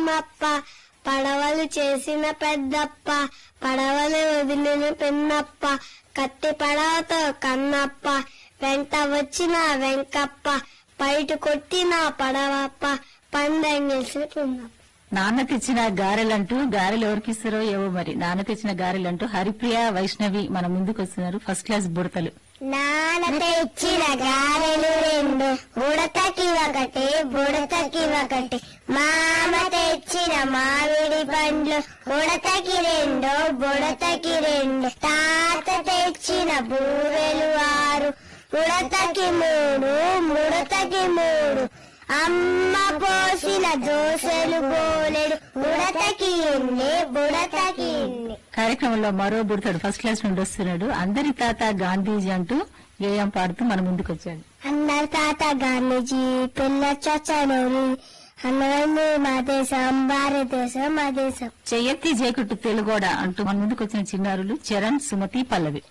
తిమ్మప్ప పడవలు చేసిన పెద్దప్ప పడవలు వదిలిన పిన్నప్ప కత్తి పడవతో కన్నప్ప వెంట వచ్చిన వెంకప్ప బయట కొట్టిన పడవప్ప పందెంగేసిన పిన్నప్ప నాన్న తెచ్చిన గారెలంటూ గారెలు ఎవరికిస్తారో ఏవో మరి నాన్న తెచ్చిన గారెలంటూ హరిప్రియ వైష్ణవి మన ముందుకు వస్తున్నారు ఫస్ట్ క్లాస్ బుడతలు నాన్న తెచ్చిన గారెలు రెండు బుడతకి ఒకటి బుడతకి ఒకటి మామ తెచ్చిన మామిడి పండ్లు బుడతకి రెండు బుడతకి రెండు తాత తెచ్చిన బూరెలు ఆరు బుడతకి మూడు బుడతకి మూడు అమ్మ పోసిన దోశలు బోలెడు బుడతకి ఎన్ని బుడతకి ఎన్ని కార్యక్రమంలో మరో బుడతడు ఫస్ట్ క్లాస్ నుండి వస్తున్నాడు అందరి తాత గాంధీజీ అంటూ గేయం పాడుతూ మన ముందుకు వచ్చాడు అందరి తాత గాంధీజీ పిల్ల చచ్చనోని అన్నవన్నీ మా దేశం భారతదేశం మా దేశం చెయ్యెత్తి జేకుట్టు తెలుగోడ అంటూ మన ముందుకు వచ్చిన చిన్నారులు చరణ్ సుమతి పల్లవి